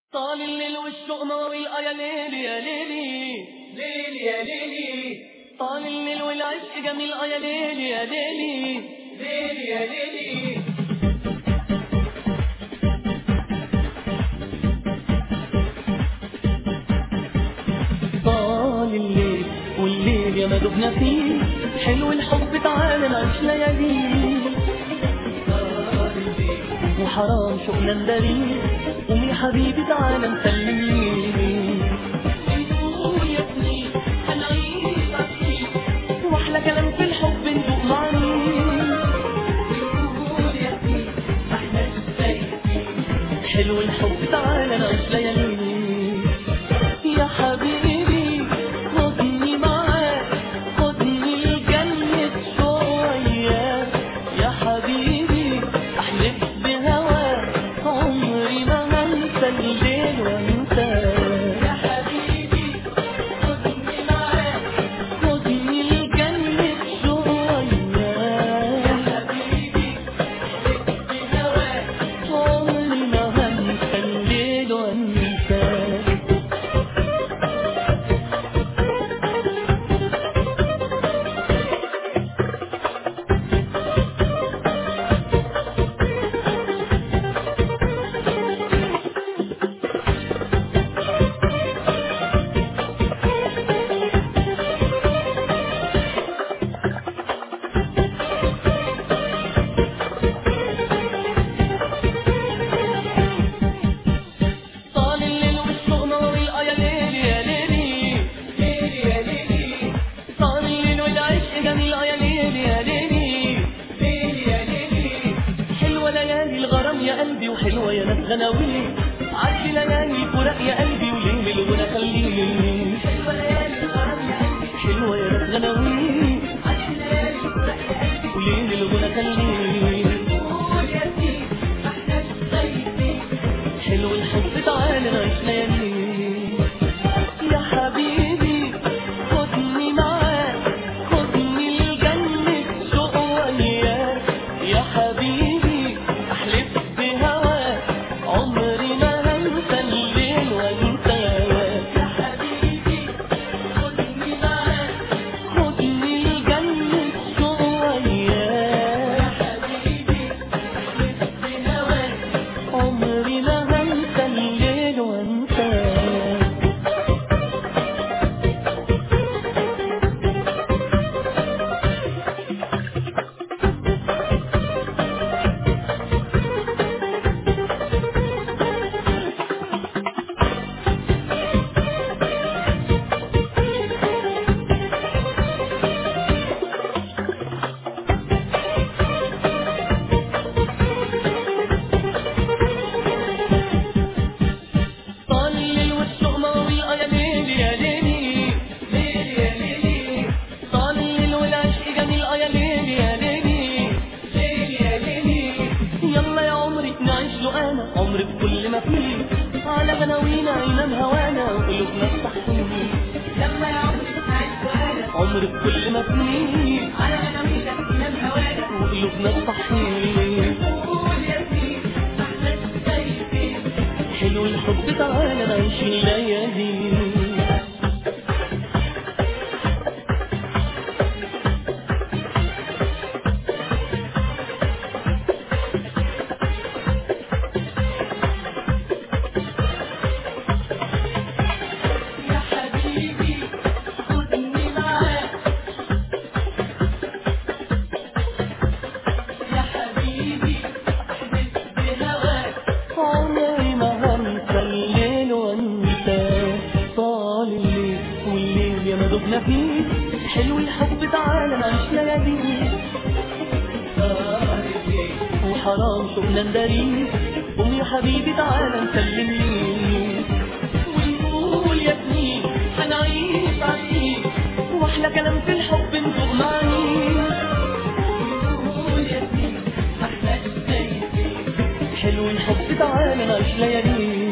طال الليل والشوق مواويل يا ليل يا ليلي ليل يا ليلي طال الليل والعشق جميل يا ليل يا ليلي ليل يا ليلي طال الليل والليل يا ما دبنا فيه حلو الحب تعالى نعيش لياليه وحرام شوقنا نداريه قوم يا حبيبي تعالى نسلم ليه يا سنين هنعيش عشقين واحلى كلام في الحب ندوق معانيه حلو الحب تعالى نعيش لياليه يا حبيبي خدني معاك خدني لجنة شوية يا حبيبي أحلف بهواك عمري ما هنسى الليل وانساك يا حبيبي خدني معاك خدني لجنة شوية يا حبيبي بهواك عمري ما هنسى الليل وانساك طال الليل والشوق نوري يا ليل يا ليلي ليل يا ليلي طال الليل والعشق جميل يا ليل يا ليلي ليل يا ليلي حلوة ليالي الغرام يا قلبي وحلوة يا ناس غناوي عدي ليالي الفراق يا قلبي وليل الغنى خليني حلوة ليالي الغرام يا قلبي حلوة يا ناس غناوي عشر ليالي فرح يا قلبي وليل الغنى خليني قول يا سيدي احنا طيبين حلو الحب تعالى نعيش ليالي يا حبيبي خدني معاك خدني لجنة شوق وياك يا حبيبي احلف بهواك عمري ما هنسى الليل وانساك يا حبيبي خدني معاك خدني لجنة شوق وياك يا حبيبي احلف بهواك عمري ما هنسى الليل وانساك طال الليل والشوق ماوي يا ليل يا ليلي ليل يا ليلي طال الليل والعشق جميل يا ليل يا ليلي ليل يا ليلي يلا يا عمري نعيش له انا عمري بكل ما فيه على غناوينا ينام هوانا وقلوبنا الصحيح لما يا عمري عايش وانا عمري بكل ما فيه على غناوينا ينام هوانا وقلوبنا الصحيح قول يا سيدي احنا طيبين حلو الحب تعالى نعيش الليالي يا حبيبي خدني معاك يا حبيبي احلف بهواك عمري ما هنسى الليل وانسى طال الليل والليل يا ما دبنا فيه حلو الحب تعالى نعيش ليالي وحرام شوقنا نداريه قوم يا حبيبي تعالى نسلم ليه ونقول يا سنين هنعيش عشقين واحلى كلام في الحب ندوق معانيه قول يا سيدي احنا طيبين حلو الحب تعالى نعيش ليالي